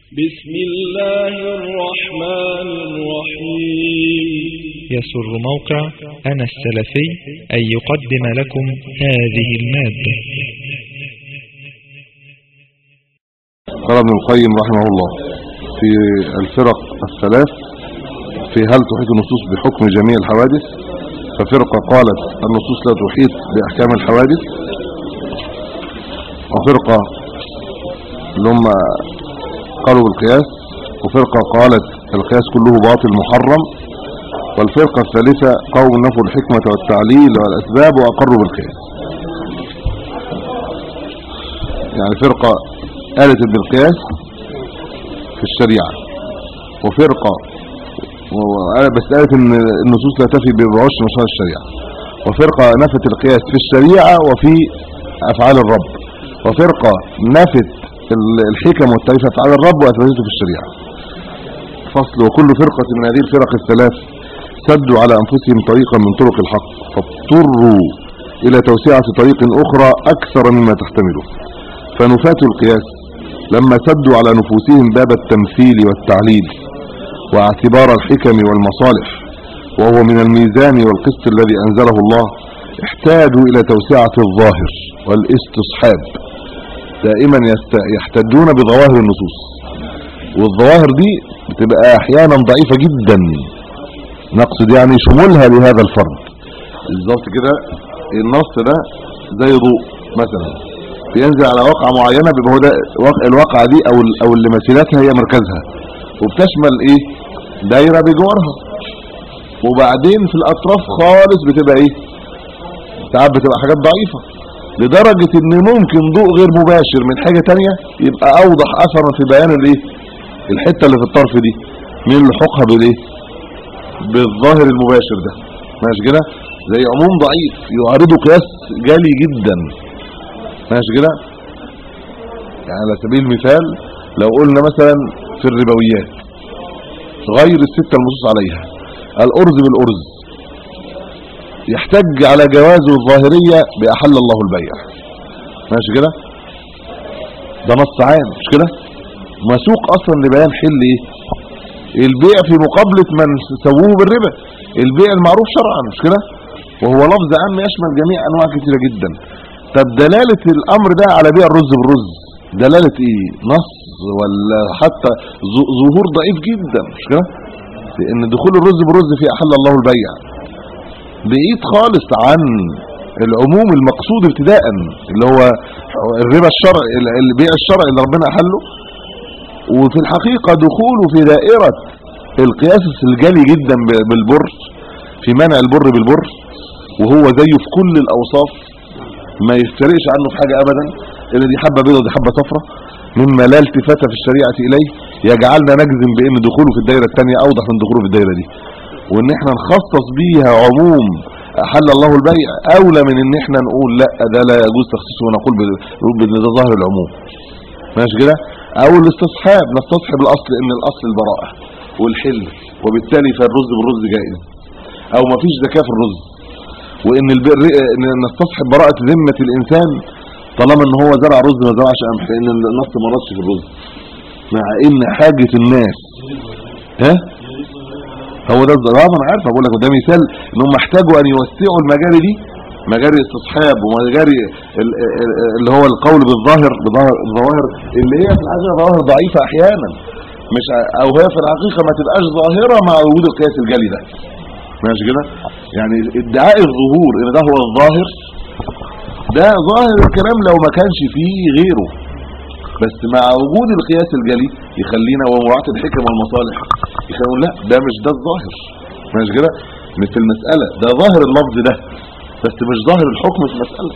بسم الله الرحمن الرحيم يسر موقع أنا السلفي أن يقدم لكم هذه المادة قال ابن القيم رحمه الله في الفرق الثلاث في هل تحيط النصوص بحكم جميع الحوادث ففرقة قالت النصوص لا تحيط بأحكام الحوادث وفرقة اللي هم قالوا بالقياس وفرقة قالت القياس كله باطل محرم والفرقة الثالثة قوم نفوا الحكمة والتعليل والأسباب وأقروا بالقياس يعني فرقة قالت ان القياس في الشريعة وفرقة بس قالت ان النصوص لا تفي بعشر مشروع الشريعة وفرقة نفت القياس في الشريعة وفي افعال الرب وفرقة نفت الحكم والتعريف افعال الرب واثبتته في الشريعة فصل وكل فرقة من هذه الفرق الثلاث سدوا على انفسهم طريقا من طرق الحق فاضطروا الى توسعة طريق اخرى اكثر مما تحتمله فنفاة القياس لما سدوا على نفوسهم باب التمثيل والتعليل واعتبار الحكم والمصالح وهو من الميزان والقسط الذي أنزله الله احتاجوا إلى توسعة الظاهر والاستصحاب دائما يحتجون بظواهر النصوص والظواهر دي بتبقى احيانا ضعيفة جدا نقصد يعني شمولها لهذا الفرد بالظبط كده النص ده زي ضوء مثلا بينزل على واقعة معينة بيبقى هو ده الواقعة دي او او اللي مثيلاتها هي مركزها وبتشمل ايه دايرة بجوارها وبعدين في الاطراف خالص بتبقى ايه ساعات بتبقى حاجات ضعيفة لدرجة ان ممكن ضوء غير مباشر من حاجة تانية يبقى اوضح اثرا في بيان الايه الحتة اللي في الطرف دي من لحقها بالايه بالظاهر المباشر ده ماشي كده زي عموم ضعيف يعرضه قياس جالي جدا ماشي كده يعني على سبيل المثال لو قلنا مثلا في الربويات غير الستة المنصوص عليها الأرز بالأرز يحتج على جوازه الظاهرية بأحل الله البيع ماشي كده ده نص عام مش كده مسوق أصلا لبيان حل ايه البيع في مقابلة من سووه بالربا البيع المعروف شرعا مش كده وهو لفظ عام يشمل جميع أنواع كثيرة جدا طب دلالة الامر ده على بيع الرز بالرز دلالة ايه نص ولا حتى ظهور ضعيف جدا مش كده لان دخول الرز بالرز في احل الله البيع بعيد خالص عن العموم المقصود ابتداء اللي هو الربا الشرعي البيع الشرعي اللي ربنا احله وفي الحقيقة دخوله في دائرة القياس الجلي جدا بالبر في منع البر بالبر وهو زيه في كل الاوصاف ما يفترقش عنه في حاجة ابدا ان دي حبة بيضة ودي حبة صفرة مما لا التفات في الشريعة اليه يجعلنا نجزم بان دخوله في الدائرة الثانية اوضح من دخوله في الدائرة دي وان احنا نخصص بيها عموم احل الله البيع اولى من ان احنا نقول لا ده لا يجوز تخصيصه ونقول بان ده ظاهر العموم ماشي كده او الاستصحاب نستصحب الاصل ان الاصل البراءة والحل وبالتالي فالرز بالرز جائز او مفيش زكاة في الرز وان البر ان نستصحب براءة ذمة الانسان طالما ان هو زرع رز ما زرعش قمح لان النص ما نصش في الرز مع ان حاجة الناس ها هو ده الظلام انا عارف اقول لك ده مثال انهم احتاجوا ان يوسعوا المجاري دي مجاري استصحاب ومجاري اللي هو القول بالظاهر بظاهر الظواهر اللي هي في الحقيقه ظواهر ضعيفه احيانا مش او هي في الحقيقه ما تبقاش ظاهره مع وجود القياس الجلي ده ماشي كده يعني ادعاء الظهور ان ده هو الظاهر ده ظاهر الكلام لو ما كانش فيه غيره بس مع وجود القياس الجلي يخلينا ومراعاه الحكم والمصالح يخلينا لا ده مش ده الظاهر ماشي كده مش في المسألة ده ظاهر اللفظ ده بس مش ظاهر الحكم في المسألة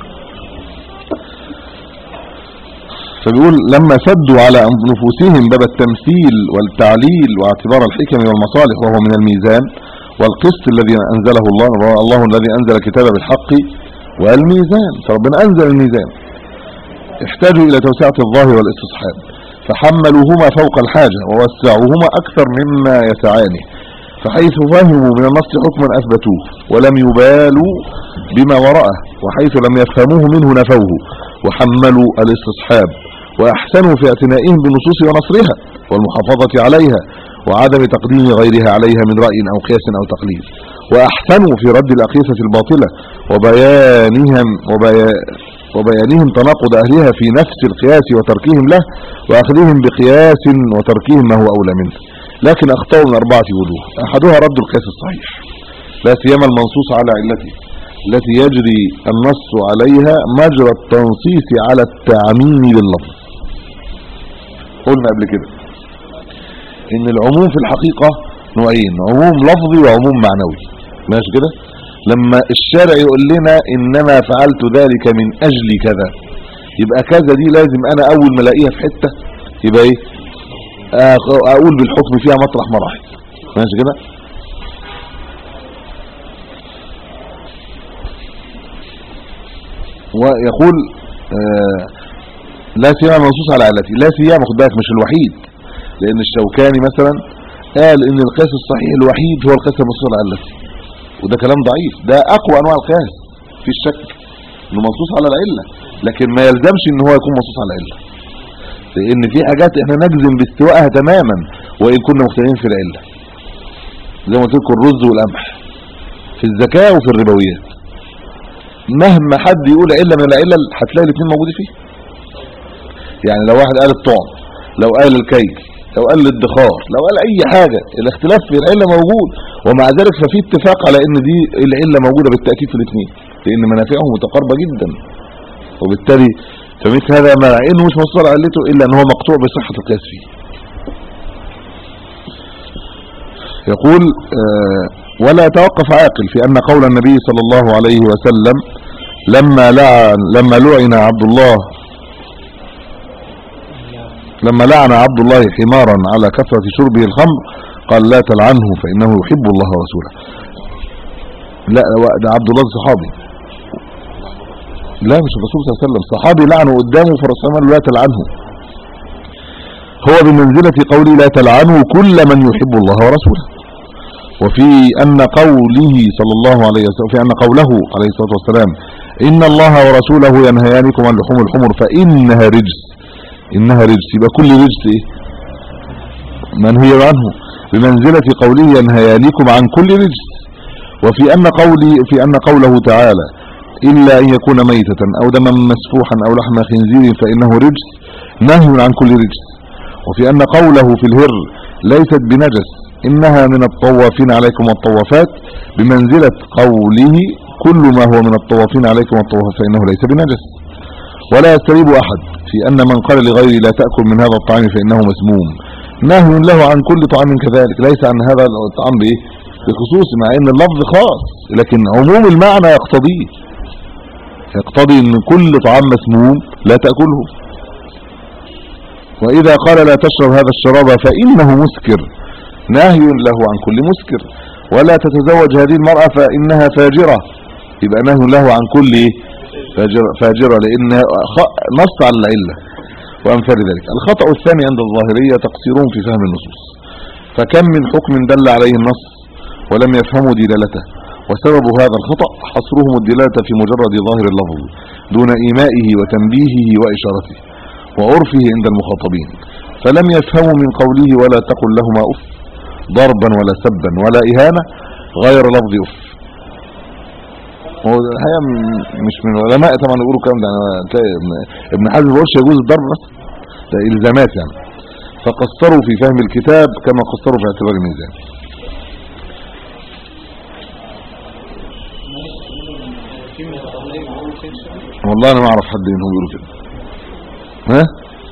فبيقول لما سدوا على نفوسهم باب التمثيل والتعليل واعتبار الحكم والمصالح وهو من الميزان والقسط الذي أنزله الله الله الذي أنزل الكتاب بالحق والميزان فربنا أنزل الميزان احتاجوا إلى توسعة الظاهر والاستصحاب فحملوهما فوق الحاجة ووسعوهما أكثر مما يسعانه فحيث فهموا من النص حكما أثبتوه ولم يبالوا بما وراءه وحيث لم يفهموه منه نفوه وحملوا الاستصحاب وأحسنوا في اعتنائهم بالنصوص ونصرها والمحافظة عليها وعدم تقديم غيرها عليها من رأي أو قياس أو تقليد وأحسنوا في رد الأقيسة الباطلة وبيانهم وبيا وبيانهم تناقض أهلها في نفس القياس وتركهم له وأخذهم بقياس وتركهم ما هو أولى منه لكن أخطأوا من أربعة وجوه أحدها رد القياس الصحيح لا سيما المنصوص على علته التي يجري النص عليها مجرى التنصيص على التعميم باللفظ قلنا قبل كده ان العموم في الحقيقة نوعين عموم لفظي وعموم معنوي ماشي كده لما الشارع يقول لنا انما فعلت ذلك من اجل كذا يبقى كذا دي لازم انا اول ما الاقيها في حته يبقى ايه آخ- اقول بالحكم فيها مطرح مراحل ماشي كده ويقول آه لا سيما منصوص على علتي لا سيما خد بالك مش الوحيد لان الشوكاني مثلا قال ان القياس الصحيح الوحيد هو القياس المنصوص على علتي وده كلام ضعيف ده اقوى انواع القياس في الشك انه منصوص على العله لكن ما يلزمش ان هو يكون منصوص على العله لان في حاجات احنا نجزم باستوائها تماما وان كنا مختلفين في العله زي ما قلت لكم الرز والقمح في الزكاه وفي الربويات مهما حد يقول عله من العلل هتلاقي الاثنين موجودين فيه يعني لو واحد قال الطعم لو قال الكيل لو قال الادخار لو قال اي حاجة الاختلاف في العلة موجود ومع ذلك ففي اتفاق على ان دي العلة موجودة بالتأكيد في الاثنين لان منافعهم متقاربة جدا وبالتالي فمثل هذا مع انه مش مصدر علته الا ان هو مقطوع بصحة القياس فيه يقول آه ولا يتوقف عاقل في ان قول النبي صلى الله عليه وسلم لما لعن لما لعن عبد الله لما لعن عبد الله حمارا على كثرة شربه الخمر قال لا تلعنه فإنه يحب الله ورسوله لا ده عبد الله صحابي لا مش الرسول صلى الله عليه وسلم صحابي لعنه قدامه فالرسول قال له لا تلعنه هو بمنزلة قولي لا تلعنه كل من يحب الله ورسوله وفي أن قوله صلى الله عليه وسلم في أن قوله عليه الصلاة والسلام إن الله ورسوله ينهيانكم عن لحوم الحمر فإنها رجس إنها رجس يبقى كل رجس إيه منهي عنه بمنزلة قوله ينهيانكم عن كل رجس وفي أن قولي في أن قوله تعالى إلا أن يكون ميتة أو دما مسفوحا أو لحم خنزير فإنه رجس نهي عن كل رجس وفي أن قوله في الهر ليست بنجس إنها من الطوافين عليكم والطوافات بمنزلة قوله كل ما هو من الطوافين عليكم والطوافات فإنه ليس بنجس ولا يستريب أحد في أن من قال لغيره لا تأكل من هذا الطعام فإنه مسموم نهي له عن كل طعام كذلك ليس عن هذا الطعام بإيه بخصوص مع أن اللفظ خاص لكن عموم المعنى يقتضيه يقتضي أن كل طعام مسموم لا تأكله وإذا قال لا تشرب هذا الشراب فإنه مسكر نهي له عن كل مسكر ولا تتزوج هذه المرأة فإنها فاجرة يبقى نهي له عن كل فاجرة, فاجرة لأن نص على العلة وأمثال ذلك الخطأ الثاني عند الظاهرية تقصيرهم في فهم النصوص فكم من حكم دل عليه النص ولم يفهموا دلالته وسبب هذا الخطأ حصرهم الدلالة في مجرد ظاهر اللفظ دون إيمائه وتنبيهه وإشارته وعرفه عند المخاطبين فلم يفهموا من قوله ولا تقل لهما أف ضربا ولا سبا ولا إهانة غير لفظ أف هو الحقيقة مش من العلماء طبعا يقولوا كلام ده انا تلاقي ابن حزم بيقولش يجوز الضرب بس ده الزامات يعني فقصروا في فهم الكتاب كما قصروا في اعتبار الميزان والله انا ما اعرف حد منهم يقولوا كده ها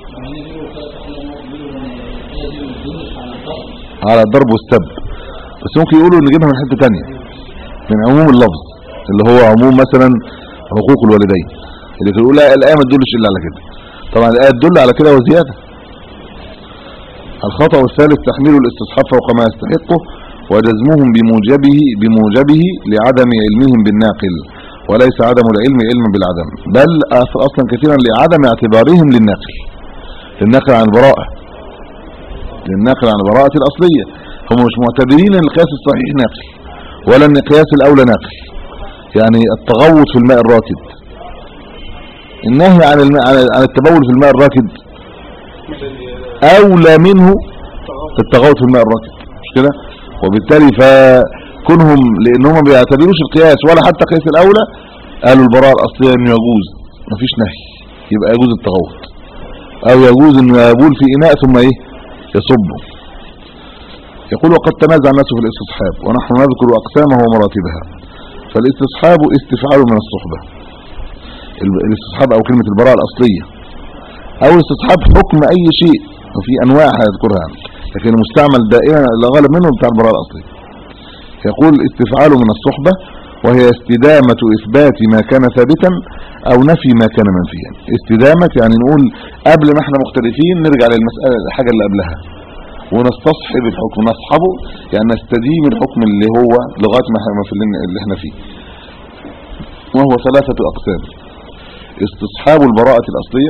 على الضرب والسب بس ممكن يقولوا نجيبها من حته ثانيه من عموم اللفظ اللي هو عموم مثلا حقوق الوالدين اللي في الاولى الايه ما تدلش الا على كده طبعا الايه تدل على كده وزياده الخطا الثالث تحميل الاستصحاب فوق ما يستحقه وجزمهم بموجبه بموجبه لعدم علمهم بالناقل وليس عدم العلم علما بالعدم بل اصلا كثيرا لعدم اعتبارهم للناقل للناقل عن البراءه للناقل عن البراءه الاصليه هم مش معتبرين ان القياس الصحيح ناقل ولا ان القياس الاولى ناقل يعني التغوط في الماء الراكد النهي عن الماء عن التبول في الماء الراكد اولى منه التغوط في الماء الراكد مش كده وبالتالي فكونهم لانهم ما بيعتبروش القياس ولا حتى قياس الاولى قالوا البراءه الاصليه انه يجوز مفيش نهي يبقى يجوز التغوط او يجوز انه يبول في اناء ثم ايه يصبه يقول وقد تنازع الناس في الاستصحاب ونحن نذكر اقسامه ومراتبها فالاستصحاب استفعال من الصحبة ال- الاستصحاب او كلمة البراءة الاصلية او استصحاب حكم اي شيء وفي انواع هيذكرها يعني. لكن المستعمل دائما الغالب منه بتاع البراءة الاصلية يقول استفعال من الصحبة وهي استدامة اثبات ما كان ثابتا او نفي ما كان منفيا استدامة يعني نقول قبل ما احنا مختلفين نرجع للمسألة الحاجة اللي قبلها ونستصحب الحكم نصحبه يعني نستديم الحكم اللي هو لغايه ما احنا في اللي اللي احنا فيه وهو ثلاثة أقسام استصحاب البراءة الأصلية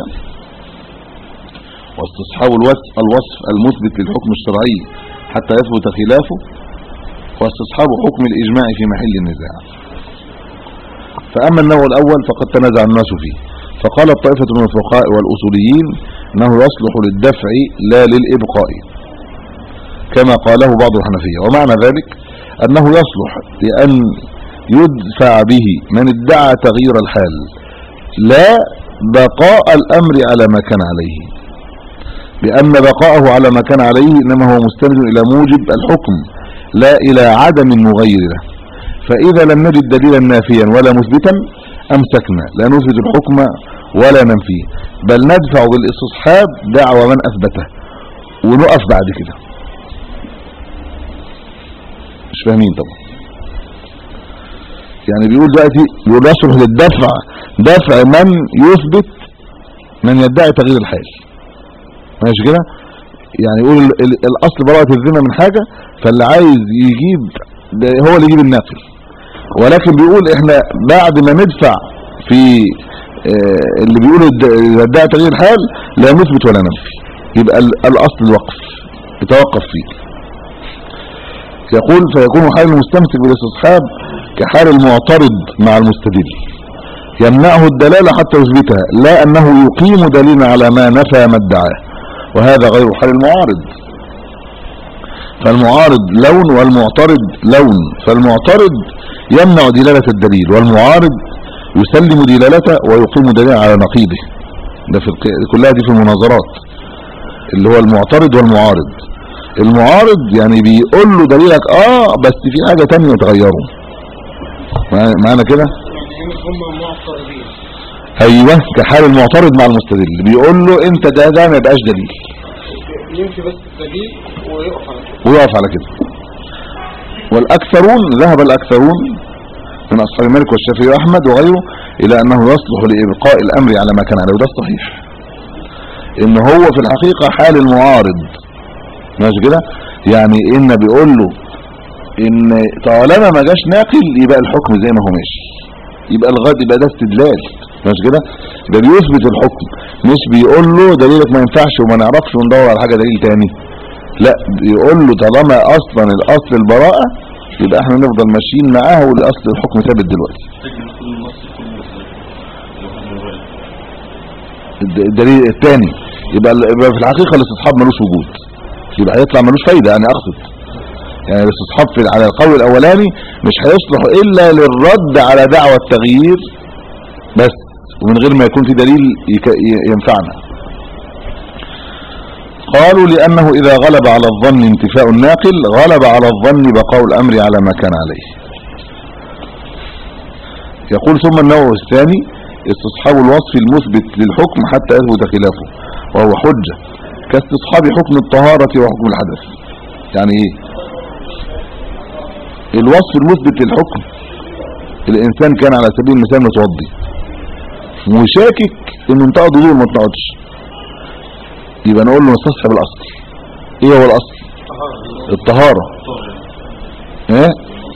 واستصحاب الوصف, الوصف المثبت للحكم الشرعي حتى يثبت خلافه واستصحاب حكم الإجماع في محل النزاع فأما النوع الأول فقد تنازع الناس فيه فقال الطائفة من الفقهاء والأصوليين أنه يصلح للدفع لا للإبقاء كما قاله بعض الحنفية ومعنى ذلك أنه يصلح لأن يدفع به من ادعى تغيير الحال لا بقاء الأمر على ما كان عليه لأن بقاءه على ما كان عليه إنما هو مستند إلى موجب الحكم لا إلى عدم مغير له فإذا لم نجد دليلا نافيا ولا مثبتا أمسكنا لا نثبت الحكم ولا ننفيه بل ندفع بالاستصحاب دعوى من أثبته ونقف بعد كده مش فاهمين طبعا يعني بيقول دلوقتي بيقول يصلح للدفع دفع من يثبت من يدعي تغيير الحال ماشي كده يعني يقول ال- ال- الاصل براءة الذمة من حاجة فاللي عايز يجيب ده هو اللي يجيب الناقل ولكن بيقول احنا بعد ما ندفع في آه، اللي بيقول الد- يدعي تغيير الحال لا نثبت ولا ننفي يبقى ال- الاصل الوقف يتوقف فيه يقول فيكون حال المستمسك بالاستصحاب كحال المعترض مع المستدل يمنعه الدلالة حتى يثبتها لا أنه يقيم دليلا على ما نفى ما ادعاه وهذا غير حال المعارض فالمعارض لون والمعترض لون فالمعترض يمنع دلالة الدليل والمعارض يسلم دلالته ويقيم دليلا على نقيضه ده في الق... كلها دي في المناظرات اللي هو المعترض والمعارض المعارض يعني بيقول له دليلك اه بس في حاجة تانية تغيره مع- معانا كده يعني هم معترضين ايوه كحال المعترض مع المستدل بيقول له انت ده ده ما يبقاش دليل يمشي بس الدليل ويقف على كده ويقف على كده والاكثرون ذهب الاكثرون من اصحاب مالك والشافعي واحمد وغيره الى انه يصلح لابقاء الامر على ما كان عليه وده الصحيح ان هو في الحقيقة حال المعارض ماشي كده يعني ان بيقول له ان طالما ما جاش ناقل يبقى الحكم زي ما هو ماشي يبقى الغد يبقى ده استدلال ماشي كده ده بيثبت الحكم مش بيقول له دليلك ما ينفعش وما نعرفش وندور على حاجه دليل تاني لا بيقول له طالما اصلا الاصل البراءه يبقى احنا نفضل ماشيين معاه والاصل الحكم ثابت دلوقتي الد- الدليل الثاني يبقى ال- يبقى في الحقيقه الاستصحاب ملوش وجود يبقى هيطلع ملوش فايده يعني اقصد يعني الاستصحاب في على القول الاولاني مش هيصلح الا للرد على دعوى التغيير بس ومن غير ما يكون في دليل يك- ي- ينفعنا قالوا لأنه إذا غلب على الظن انتفاء الناقل غلب على الظن بقاء الأمر على ما كان عليه يقول ثم النوع الثاني استصحاب الوصف المثبت للحكم حتى يثبت خلافه وهو حجة كاستصحاب حكم الطهارة وحكم الحدث يعني ايه الوصف المثبت للحكم الانسان كان على سبيل المثال متوضي وشاكك انه انتقد وضوء ما انتقدش يبقى نقول له نستصحب الاصل ايه هو الاصل الطهارة ايه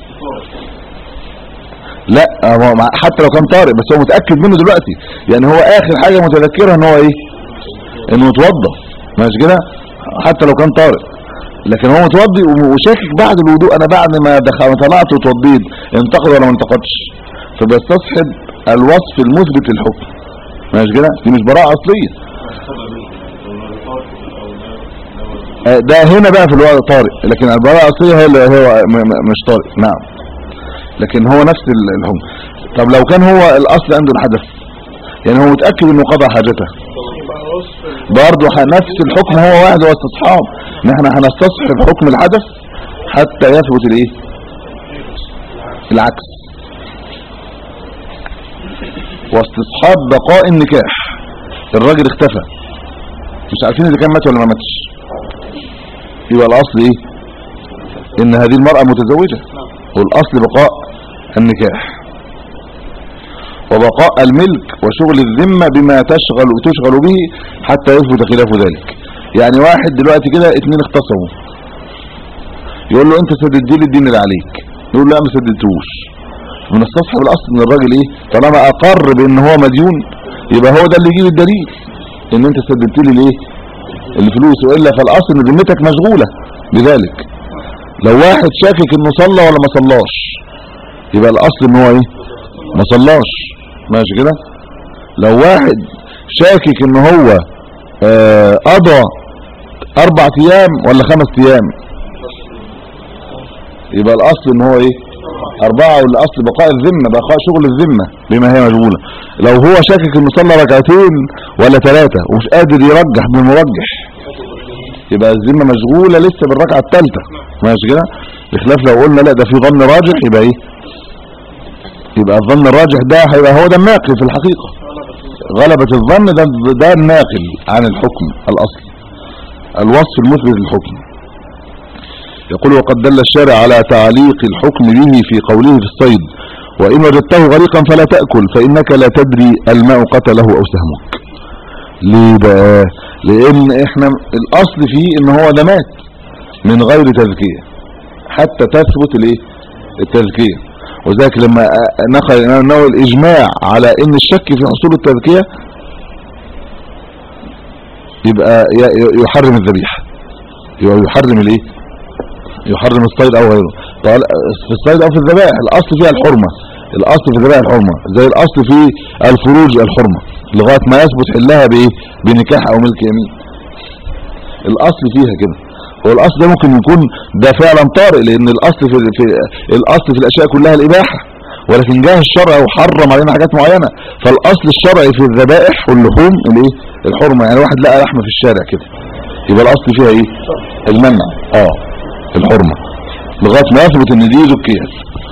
لا هو مع- حتى لو كان طارئ بس هو متأكد منه دلوقتي يعني هو اخر حاجة متذكرها ان هو ايه انه متوضى ماشي كده حتى لو كان طارئ لكن هو متوضي و- وشاكك بعد الوضوء انا بعد ما دخل ما طلعت وتوضيت انتقد ولا ما انتقدش فبيستصحب الوصف المثبت للحكم ماشي كده دي مش براءة اصلية آه، ده هنا بقى في الوقت طارئ لكن البراءة الأصلية هي اللي هو م- م- مش طارئ نعم لكن هو نفس ال- الحكم طب لو كان هو الأصل عنده الحدث يعني هو متأكد انه قضى حاجته يبقى وصف برضه ح- نفس الحكم هو واحد هو استصحاب ان احنا هنستصحب حكم الحدث حتى يثبت الايه العكس واستصحاب بقاء النكاح الراجل اختفى مش عارفين اذا كان مات ولا ما ماتش يبقى الاصل ايه ان هذه المرأة متزوجة والاصل بقاء النكاح وبقاء الملك وشغل الذمة بما تشغل تشغل به حتى يثبت خلاف ذلك يعني واحد دلوقتي كده اتنين اختصموا يقول له انت سددت لي الدين اللي عليك يقول له لا ما سددتوش من استصحب الاصل ان الراجل ايه طالما اقر بان هو مديون يبقى هو ده اللي يجيب الدليل ان انت سددت لي الايه الفلوس والا فالاصل ان ذمتك مشغوله بذلك لو واحد شاكك انه صلى ولا ما صلاش يبقى الاصل ان هو ايه ما صلاش ماشي كده لو واحد شاكك ان هو آه، قضى اربع ايام ولا خمس ايام يبقى الاصل ان هو ايه اربعة والاصل بقاء الذمة بقاء شغل الذمة بما هي مشغولة لو هو شاكك انه صلى ركعتين ولا ثلاثة ومش قادر يرجح بالمرجح يبقى الذمة مشغولة لسه بالركعة الثالثة ماشي كده بخلاف لو قلنا لا ده في ظن راجح يبقى ايه يبقى الظن الراجح ده هيبقى هو ده الناقل في الحقيقة غلبة الظن ده ده الناقل عن الحكم الاصلي الوصف المثبت للحكم يقول وقد دل الشارع على تعليق الحكم به في قوله في الصيد وإن وجدته غريقا فلا تأكل فإنك لا تدري الماء قتله أو سهمك ليه بقى لأن احنا الأصل فيه ان هو ده مات من غير تذكية حتى تثبت الايه التذكية وذلك لما نقل الإمام النووي الإجماع على ان الشك في حصول التذكية يبقى ي- يحرم الذبيحة يبقى يحرم الايه يحرم الصيد او غيره طال في الصيد او في الذبائح الاصل فيها الحرمة الاصل في الذبائح الحرمة زي الاصل في الفروج الحرمة لغاية ما يثبت حلها بايه بنكاح او ملك يمين الاصل فيها كده والاصل ده ممكن يكون ده فعلا طارئ لان الاصل في, في الاصل في الاشياء كلها الاباحة ولكن جاه الشرع وحرم علينا حاجات معينة فالاصل الشرعي في الذبائح واللحوم الايه الحرمة يعني واحد لقى لحمة في الشارع كده يبقى الاصل فيها ايه المنع اه الحرمة لغاية ما يثبت ان دي ذكية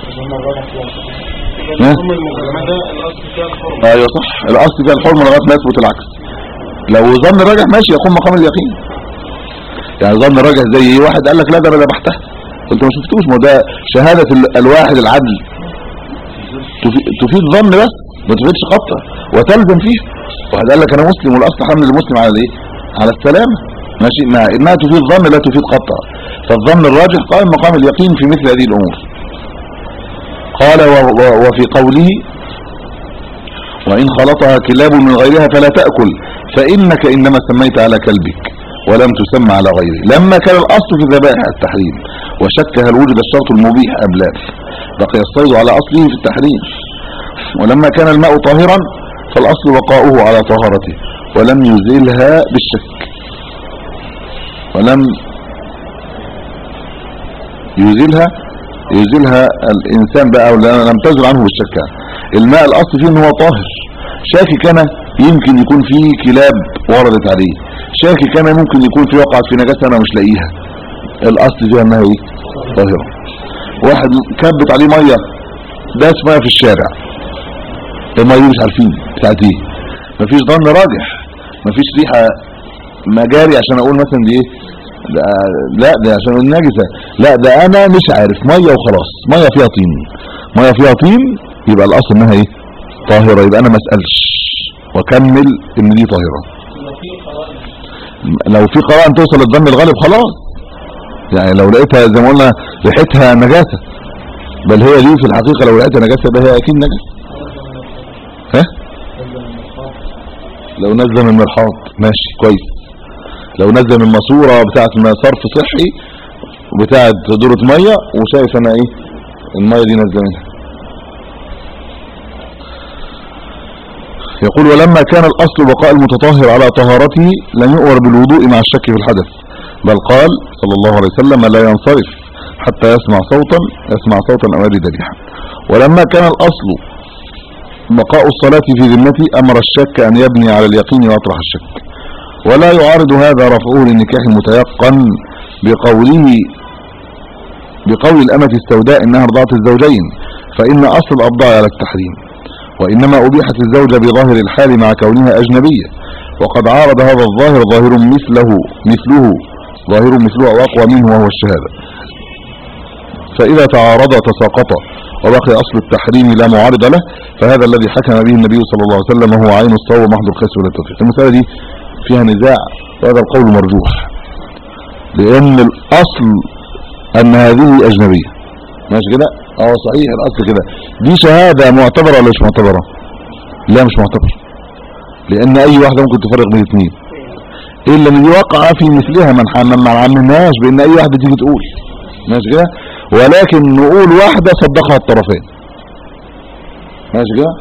ها؟ ثم المكالمة ده الأصل فيها الحرمة ايوه صح الاصل فيها الحرمة لغاية ما يثبت العكس لو ظن راجح ماشي يقوم مقام اليقين يعني ظن راجح زي ايه واحد قال لك لا ده انا ذبحتها انت ما شفتوش ما ده شهادة ال- الواحد العدل تفي- تفيد ظن بس ما تفيدش قطع وتلزم فيه واحد قال لك انا مسلم والاصل حمل المسلم على الايه على السلامة ماشي مع انها تفيد ظن لا تفيد قطع فالظن الراجح قائم مقام اليقين في مثل هذه الامور قال و- و- وفي قوله وإن خلطها كلاب من غيرها فلا تأكل فإنك إنما سميت على كلبك ولم تسمى على غيره لما كان الأصل في الذبائح التحريم وشك هل وجد الشرط المبيح أم لا بقي الصيد على أصله في التحريم ولما كان الماء طاهرا فالأصل بقاؤه على طهارته ولم يزيلها بالشك ولم يزيلها يزيلها الإنسان بقى ولا لم تزل عنه بالشك الماء الأصل فيه ان هو طاهر شاكك انا يمكن يكون فيه كلاب وردت عليه شاكك انا ممكن يكون فيه وقعت في نجاسة انا مش لاقيها الاصل فيها انها ايه طاهرة واحد كبت عليه مية داس مية في الشارع المية دي مش عارفين بتاعت ايه مفيش ظن راجح مفيش ريحة مجاري عشان اقول مثلا دي ايه ده لا ده عشان النجسة لا ده انا مش عارف مية وخلاص مية فيها طين مية فيها طين يبقى الاصل انها ايه طاهرة يبقى انا ما اسألش واكمل ان دي طاهرة لو في قرائن توصل للظن الغالب خلاص يعني لو لقيتها زي ما قلنا ريحتها نجاسة بل هي دي في الحقيقة لو لقيتها نجاسة يبقى هي اكيد نجاسة ها لو نزل من مرحاض ماشي كويس لو نزل من ماسوره بتاعه ما صرف صحي وبتاعه دورة مية وشايف انا ايه المية دي نازله منها يقول ولما كان الأصل بقاء المتطهر على طهارته لم يؤمر بالوضوء مع الشك في الحدث بل قال صلى الله عليه وسلم لا ينصرف حتى يسمع صوتا يسمع صوتا أو يجد ريحا ولما كان الأصل بقاء الصلاة في ذمتي أمر الشك أن يبني على اليقين ويطرح الشك ولا يعارض هذا رفعه للنكاح المتيقن بقوله بقول الأمة السوداء إنها رضعت الزوجين فإن أصل الأبضاع على التحريم وإنما أبيحت الزوجة بظاهر الحال مع كونها أجنبية وقد عارض هذا الظاهر ظاهر مثله مثله ظاهر مثله أو أقوى منه وهو الشهادة فإذا تعارض تساقط وبقي أصل التحريم لا معارض له فهذا الذي حكم به النبي صلى الله عليه وسلم هو عين الصواب محض القياس والتوفيق المسألة دي فيها نزاع وهذا القول مرجوح لأن الأصل أن هذه أجنبية ماشي كده اه صحيح الأصل كده دي شهادة معتبرة ولا مش معتبرة لا مش معتبرة لأن أي واحدة ممكن تفرق بين اثنين إلا ان دي وقع في مثلها من حمم ما عملناش بأن أي واحدة تيجي تقول ماشي كده ولكن نقول واحدة صدقها الطرفين ماشي كده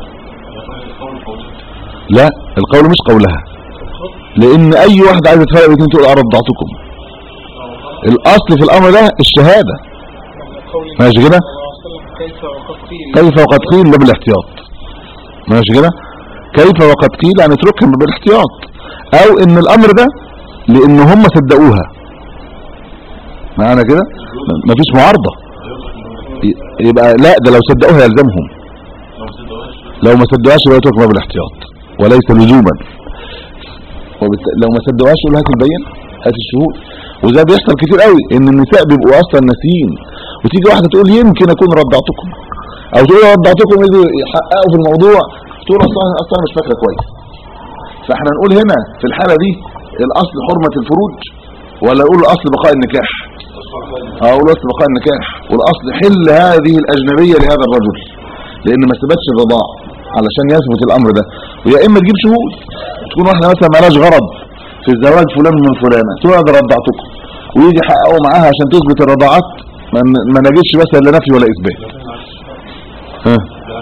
لا القول مش قولها لان اي واحد عايز تفرق بين تقول ارضعتكم الاصل في الامر ده الشهاده ماشي كده كيف وقد قيل كيف وقد قيل لا بالاحتياط ماشي كده كيف وقد قيل يعني اتركهم بالاحتياط او ان الامر ده لان هم صدقوها معانا كده م- مفيش معارضه ي- يبقى لا ده لو صدقوها يلزمهم لو ما صدقوهاش يبقى يترك باب الاحتياط وليس لزوما وبالت... لو ما صدقوهاش يقول هات البين هات الشهود وده بيحصل كتير قوي ان النساء بيبقوا اصلا ناسيين وتيجي واحده تقول يمكن اكون رضعتكم او تقول رضعتكم يجوا يحققوا في الموضوع تقول اصلا اصلا مش فاكره كويس فاحنا نقول هنا في الحاله دي الاصل حرمه الفروج ولا نقول الاصل بقاء النكاح اه اقول الاصل بقاء النكاح والاصل حل هذه الاجنبيه لهذا الرجل لان ما ثبتش الرضاع علشان يثبت الامر ده ويا اما تجيب شهود تكون واحده مثلا مالهاش غرض في الزواج فلان من فلانه تقول انا رضعتكم ويجي يحققوا معاها عشان تثبت الرضاعات ما ما نجدش بس لا نفي ولا اثبات ها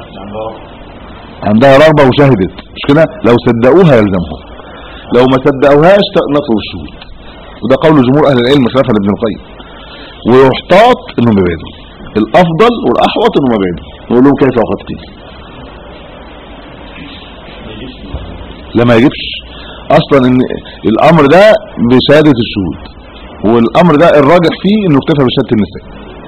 عندها رغبه وشهدت مش كده لو صدقوها يلزمهم لو ما صدقوهاش نطلب الشهود وده قول جمهور اهل العلم خلافا لابن القيم ويحتاط انهم يبعدوا الافضل والاحوط انهم يبعدوا نقول لهم كيف وقد قيل لا ما يجيبش اصلا ان الامر ده بشهاده الشهود والامر ده الراجح فيه انه اكتفى بشهاده النساء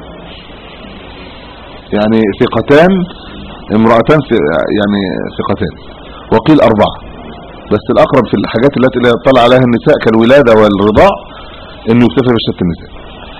يعني ثقتان امرأتان ث- يعني ثقتان وقيل اربعه بس الاقرب في الحاجات التي لا يطلع عليها النساء كالولاده والرضاع انه يكتفى بشهاده النساء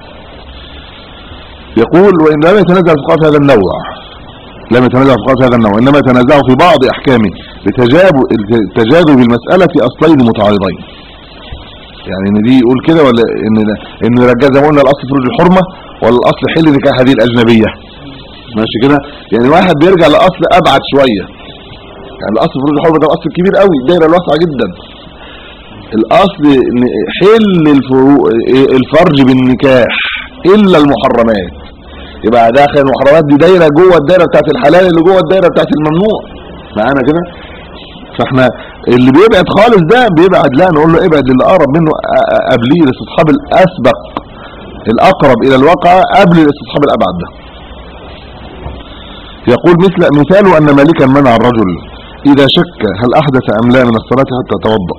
يقول وان لم يتنازع الفقهاء في هذا النوع لم يتنازع الفقهاء في هذا النوع انما يتنازعوا في بعض احكامه لتجاذب التجاذب المساله في اصلين متعارضين يعني ان دي يقول كده ولا ان ان رجال زي ما قلنا الاصل فروج الحرمه ولا الاصل حل نكاح هذه الاجنبيه ماشي كده يعني واحد بيرجع لاصل ابعد شويه يعني الاصل فروج الحرمه ده اصل كبير قوي الدايره الواسعه جدا الاصل إن حل الفرو- الفرج بالنكاح الا المحرمات يبقى داخل المحرمات دي دايره جوه الدايره بتاعت الحلال اللي جوه الدايره بتاعت الممنوع معانا كده فاحنا اللي بيبعد خالص ده بيبعد لا نقول له ابعد للي اقرب منه أ- أ- قبليه الاستصحاب الاسبق الاقرب الى الواقع قبل الاستصحاب الابعد ده يقول مثل مثاله ان مالكا منع الرجل اذا شك هل احدث ام لا من الصلاه حتى يتوضا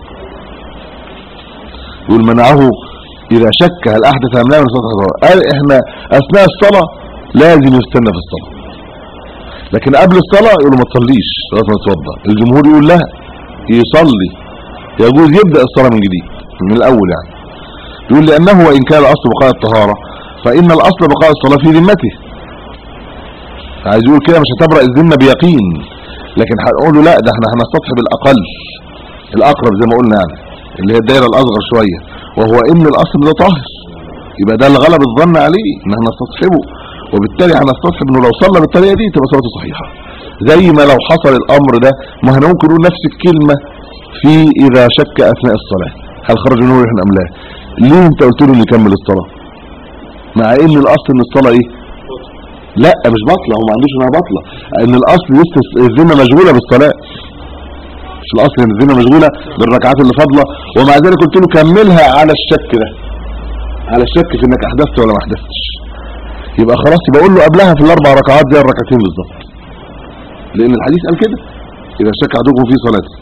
يقول منعه اذا شك هل احدث ام لا من الصلاه حتى يتوضا قال احنا اثناء الصلاه لازم يستنى في الصلاه لكن قبل الصلاه يقول له ما تصليش لغايه ما تتوضا الجمهور يقول لا يصلي يجوز يبدا الصلاه من جديد من الاول يعني يقول لانه وان كان الاصل بقاء الطهاره فان الاصل بقاء الصلاه في ذمته عايز يقول كده مش هتبرأ الذمه بيقين لكن هنقول له لا ده احنا هنستصحب الاقل الاقرب زي ما قلنا يعني اللي هي الدايره الاصغر شويه وهو ان الاصل ده طاهر يبقى ده اللي غلب الظن عليه ان احنا نستصحبه وبالتالي هنستصحب انه لو صلى بالطريقه دي تبقى صلاته صحيحه زي ما لو حصل الامر ده ما احنا ممكن نقول نفس الكلمه في اذا شك اثناء الصلاه هل خرج من نور ام لا ليه انت قلت له انه يكمل الصلاه مع ان الاصل ان الصلاه ايه لا مش باطله هو ما عندوش انها باطله ان الاصل لسه الذمه مشغوله بالصلاه مش الاصل ان الذمه مشغوله بالركعات اللي فاضله ومع ذلك قلت له كملها على الشك ده على الشك في انك احدثت ولا ما احدثتش يبقى خلاص يبقى اقول له قبلها في الاربع ركعات زي الركعتين بالظبط لان الحديث قال كده اذا شك احدكم في صلاته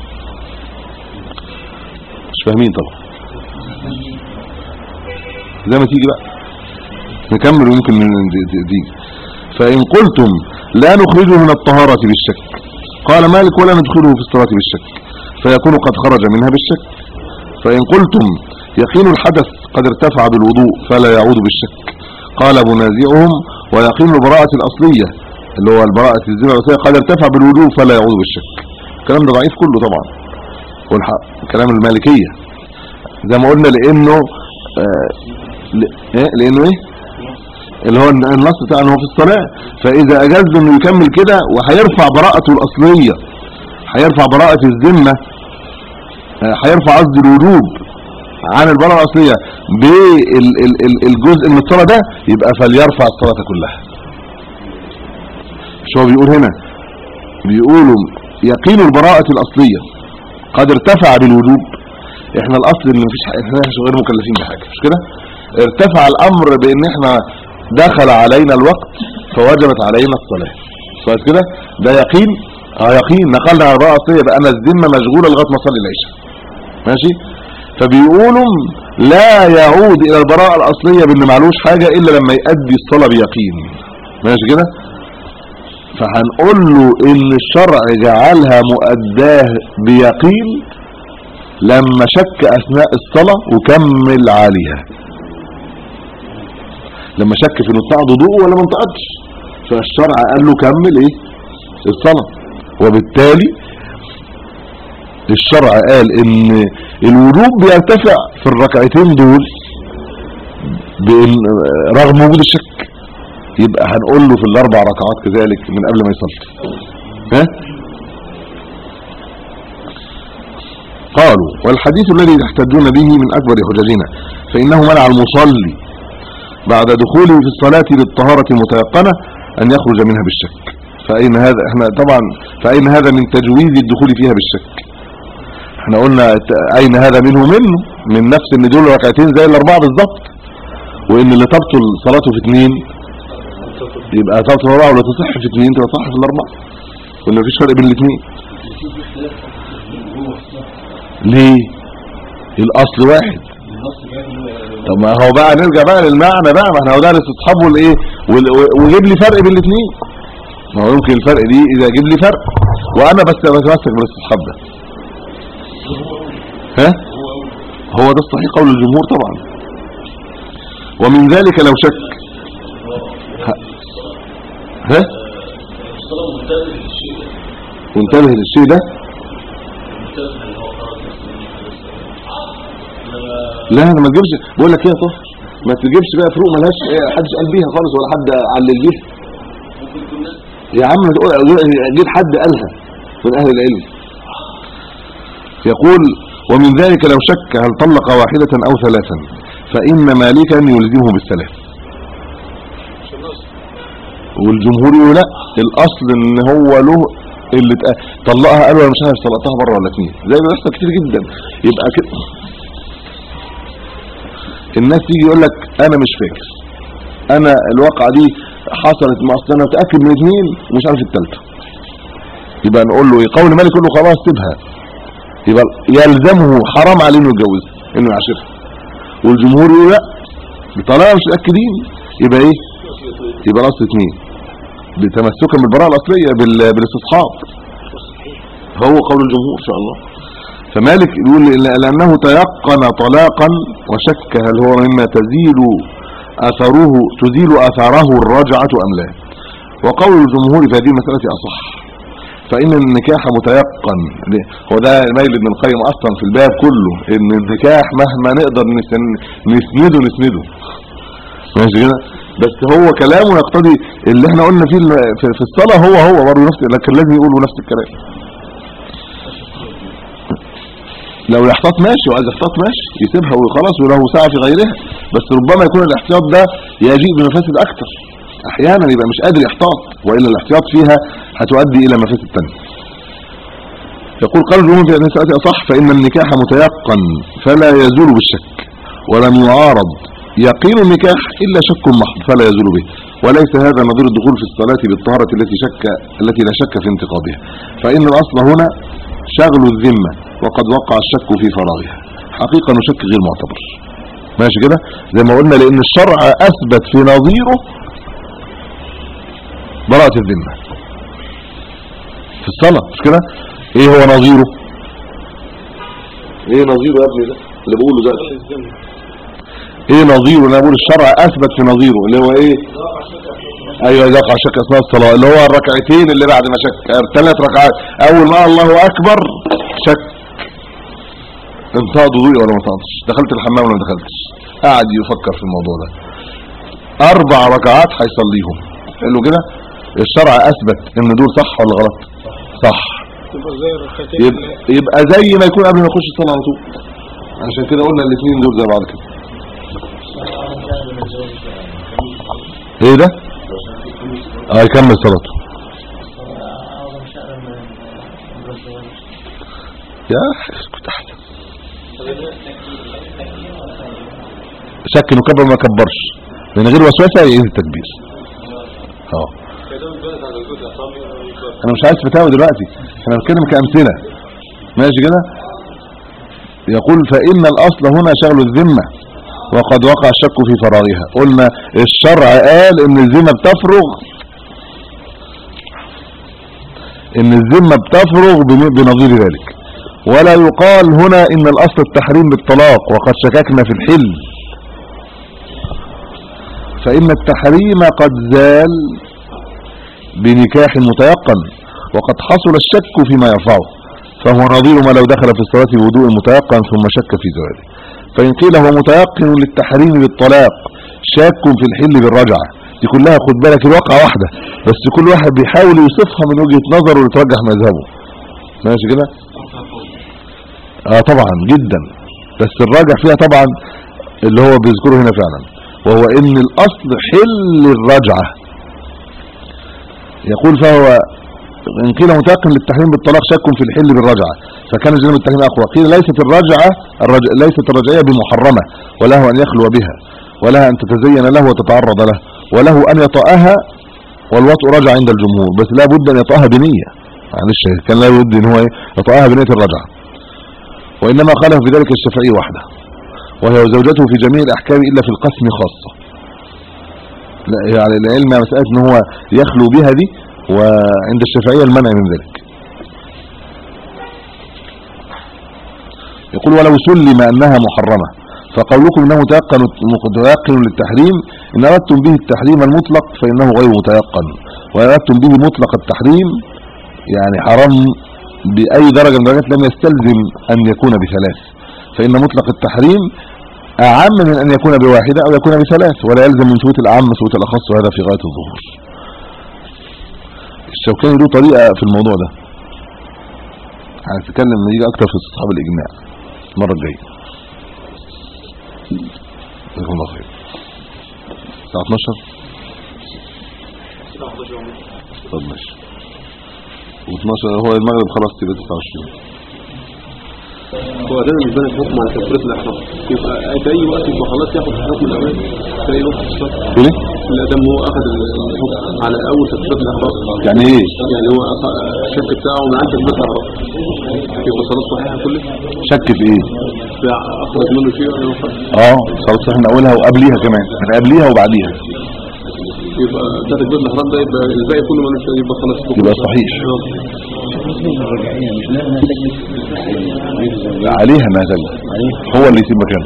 مش فاهمين طبعا زي ما تيجي بقى نكمل ويمكن من- دي- دي- دي فإن قلتم لا نخرجه من الطهارة بالشك قال مالك ولا ندخله في الصلاة بالشك فيكون قد خرج منها بالشك فإن قلتم يقين الحدث قد ارتفع بالوضوء فلا يعود بالشك قال منازعهم ويقين البراءة الأصلية اللي هو البراءة الزنا الأصلية قد ارتفع بالوضوء فلا يعود بالشك الكلام ده ضعيف كله طبعا والحق كلام المالكية زي ما قلنا لأنه آه ل- إيه؟ لأنه ايه اللي هو النص بتاع انه في الصلاة فاذا اجاز له انه يكمل كده وهيرفع براءته الاصلية هيرفع براءة الذمة آه، هيرفع قصد الوجوب عن البراءة الاصلية بالجزء من الصلاة ده يبقى فليرفع الصلاة كلها مش هو بيقول هنا بيقولوا يقين البراءة الاصلية قد ارتفع بالوجوب احنا الاصل ان مفيش حاجة احنا مش غير مكلفين بحاجة مش كده ارتفع الامر بان احنا دخل علينا الوقت فوجبت علينا الصلاة كويس كده ده يقين اه يقين نقلنا على البراءة الاصلية بقى انا الذمة مشغولة لغاية ما اصلي العشاء ماشي فبيقولوا لا يعود الى البراءة الاصلية بان معلوش حاجة الا لما يؤدي الصلاة بيقين ماشي كده فهنقول له ان الشرع جعلها مؤداه بيقين لما شك اثناء الصلاة وكمل عليها لما شك في انه انتقد وضوءه ولا ما انتقدش فالشرع قال له كمل ايه الصلاة وبالتالي الشرع قال ان الوجوب بيرتفع في الركعتين دول بإن رغم وجود الشك يبقى هنقول له في الاربع ركعات كذلك من قبل ما يصلي ها قالوا والحديث الذي تحتجون به من اكبر حججنا فانه منع المصلي بعد دخوله في الصلاة للطهارة المتيقنة ان يخرج منها بالشك فاين هذا احنا طبعا فاين هذا من تجويز الدخول فيها بالشك احنا قلنا ت- اين هذا منه منه من نفس ان دول ركعتين زي الاربعه بالظبط وان اللي تبطل صلاته في اثنين يبقى تبطل اربعه ولا تصح في اثنين تبقى صح في الاربعه وان مفيش فرق بين الاثنين ليه الاصل واحد طب ما هو بقى نرجع بقى للمعنى بقى ما احنا هو ده الاستصحاب والايه وال- و- ويجيب لي فرق بين الاثنين ما هو يمكن الفرق دي اذا يجيب لي فرق وانا بس بتمسك بالاستصحاب ده ها هو ده الصحيح قول الجمهور طبعا ومن ذلك لو شك ها, ها؟ وانتبه للشيء ده لا انا ما تجيبش بقول لك ايه يا طه ما تجيبش بقى فروق ملهاش إيه، حدش قال بيها خالص ولا حد علل بيها يا عم تقول جيب حد قالها من اهل العلم يقول ومن ذلك لو شك هل طلق واحدة او ثلاثا فان مالكا يلزمه بالثلاث والجمهور يقول لا الاصل ان هو له اللي تق- طلقها قالوا انا مش عارف طلقتها مره ولا اتنين زي ما بيحصل كتير جدا يبقى كده الناس تيجي يقول لك انا مش فاكر انا الواقعه دي حصلت ما اصل انا متاكد من اثنين ومش عارف الثالثه يبقى نقول له قول مالك يقول له خلاص سيبها يبقى يلزمه حرام عليه انه يتجوزها انه يعاشرها والجمهور يقول لا طالما مش متاكدين يبقى ايه يبقى راس اثنين بتمسكا بالبراءه الاصليه بال- بالاستصحاب هو قول الجمهور ان شاء الله فمالك يقول إلا- لانه تيقن طلاقا وشك هل هو مما تزيل اثره تزيل اثاره الرجعه ام لا وقول الجمهور في هذه المساله اصح فان النكاح متيقن ل- هو ده ميل ابن القيم اصلا في الباب كله ان النكاح مهما نقدر نسن- نسنده نسنده ماشي كده بس هو كلامه يقتضي اللي احنا قلنا فيه الم- في في الصلاه هو هو برضه نفس لكن لازم يقولوا نفس الكلام لو يحتاط ماشي وعايز يحتاط ماشي يسيبها وخلاص وله ساعه في غيرها بس ربما يكون الاحتياط ده يجيء بمفاسد اكثر احيانا يبقى مش قادر يحتاط والا الاحتياط فيها هتؤدي الى مفاسد ثانيه يقول قال الجمهور في هذه المسألة صح فإن النكاح متيقن فلا يزول بالشك ولم يعارض يقين النكاح إلا شك محض فلا يزول به وليس هذا نظير الدخول في الصلاة بالطهارة التي شك التي لا شك في انتقاضها فإن الأصل هنا شغل الذمة وقد وقع الشك في فراغها حقيقة أنه شك غير معتبر ماشي كده زي ما قلنا لأن الشرع أثبت في نظيره براءة الذمة في الصلاة مش كده ايه هو نظيره ايه نظيره يا ابني ده اللي بقوله ده ايه نظيره انا بقول الشرع اثبت في نظيره اللي هو ايه ايوه يقع شك اثناء الصلاه اللي هو الركعتين اللي بعد ما شك ثلاث ركعات اول ما الله اكبر شك انتهى وضوئي ولا ما انتهضش دخلت الحمام ولا ما دخلتش قاعد يفكر في الموضوع ده اربع ركعات هيصليهم قال له كده الشرع اثبت ان دول صح ولا غلط صح تبقى زي الركعتين يبقى, يبقى زي ما يكون قبل ما يخش الصلاه على طول عشان كده قلنا الاثنين دول زي بعض كده ايه ده اه يكمل صلاته يا اسكت احسن شك انه كبر ما كبرش من غير وسوسه يعيد التكبير اه انا مش عايز فتاوى دلوقتي انا بتكلم كامثله ماشي كده يقول فان الاصل هنا شغل الذمه وقد وقع الشك في فراغها قلنا الشرع قال ان الذمه بتفرغ ان الذمه بتفرغ بم- بنظير ذلك ولا يقال هنا ان الاصل التحريم بالطلاق وقد شككنا في الحل فان التحريم قد زال بنكاح متيقن وقد حصل الشك فيما يرفعه فهو نظير ما لو دخل في الصلاة بوضوء متيقن ثم شك في زواله فإن قيل هو متيقن للتحريم بالطلاق شاك في الحل بالرجعة دي كلها خد بالك الواقعة واحدة بس كل واحد بيحاول يوصفها من وجهة نظره ويترجح مذهبه ماشي كده اه طبعا جدا بس الراجح فيها طبعا اللي هو بيذكره هنا فعلا وهو ان الاصل حل الرجعه يقول فهو إن قيل متيقن للتحريم بالطلاق شك في الحل بالرجعة فكان جانب التحريم أقوى قيل ليست الرجعة الرج... ليست الرجعية بمحرمة وله أن يخلو بها ولها أن تتزين له وتتعرض له وله أن يطأها والوطء رجع عند الجمهور بس لا بد أن يطأها بنية معلش كان لا بد أن هو إيه؟ يطأها بنية الرجعة وإنما خالف في ذلك الشافعي وحده وهي زوجته في جميع الأحكام إلا في القسم خاصة لا يعني العلم مسألة ان هو يخلو بها دي وعند الشافعية المنع من ذلك يقول ولو سلم أنها محرمة فقولكم انه متيقن متيقن للتحريم ان اردتم به التحريم المطلق فانه غير متيقن واردتم به مطلق التحريم يعني حرام باي درجه من درجات لم يستلزم ان يكون بثلاث فان مطلق التحريم اعم من ان يكون بواحده او يكون بثلاث ولا يلزم من ثبوت الاعم ثبوت الاخص وهذا في غايه الظهور الشوكاني له طريقه في الموضوع ده هنتكلم نيجي اكتر في استصحاب الاجماع المره الجايه جزاكم الله خير الساعه 12 طب ماشي و12 هو المغرب خلاص تبقى 29 هو ده بالنسبه لك حكم على تكبيره الاحرام يبقى في اي وقت يبقى خلاص ياخد حكم الامان في اي وقت الصلاه تقول ايه لا دام هو اخذ الحكم على اول تكبيره الاحرام يعني ايه يعني هو أخ- الشك بتاعه من عند تكبيره الاحرام يبقى صلاه صحيحه كلها شك في ايه لا اخرج منه شيء ولا يخرج اه صلاه صحيح من اولها وقبليها كمان من قبليها وبعديها يبقى ده تكبيره الاحرام ده يبقى الباقي كله ملوش يبقى خلاص يبقى صحيح آه. لا عليها انها تجلس هو اللي يسيب مكانه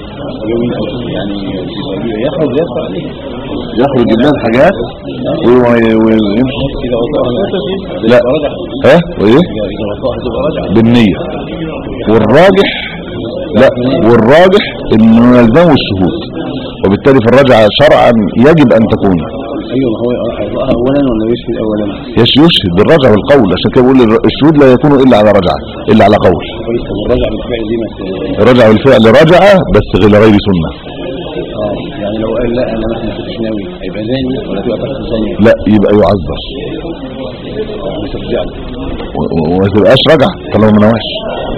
يخرج منها الحاجات وي- ويمشي لا ها وايه بالنية والراجح لا والراجح انه يلزمه الشهود وبالتالي في الرجعة شرعا يجب ان تكون ايوه هو هيقراها اولا ولا يشهد اولا يش يشهد بالرجع والقول عشان كده بيقول الر- الشهود لا يكون الا على رجعة الا على قول كويس طب الرجع بالفعل دي ما ت- الرجع والفعل رجعة بس غير غير سنة اه يعني لو قال لا انا مثلا ما كنتش ناوي هيبقى زاني ولا تبقى تحت ثانيه لا يبقى يعذر مش هترجع و- و- وما تبقاش رجع طالما ما نواش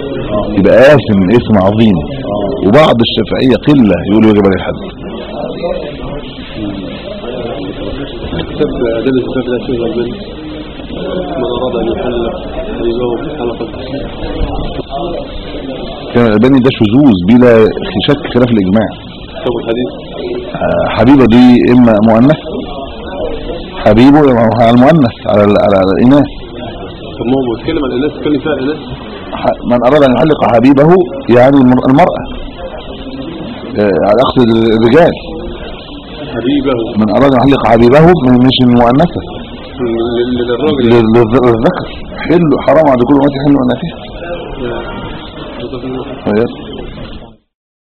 يبقى قاسم اسم عظيم وبعض الشافعية قلة يقولوا يجب عليه الحد كتاب أدلة الكتاب لا شيء من من أراد أن يحلق حبيبه في حلقة كان الألباني ده شذوذ بلا شك خلاف الإجماع كتاب الحديث آه، حبيبة دي إما مؤنث حبيبه على المؤنث على ال- على الإناث طب ما هو بيتكلم عن الناس بيتكلم فيها الناس ح- من أراد أن يحلق حبيبه يعني المر- المرأة آه، على أقصد الرجال حبيبه من أراد أن يحلق حبيبه من- مش المؤنثة لل- للراجل لل- للذ- للذكر حل حرام على كل أمتي حل أناتها يعني. طيب.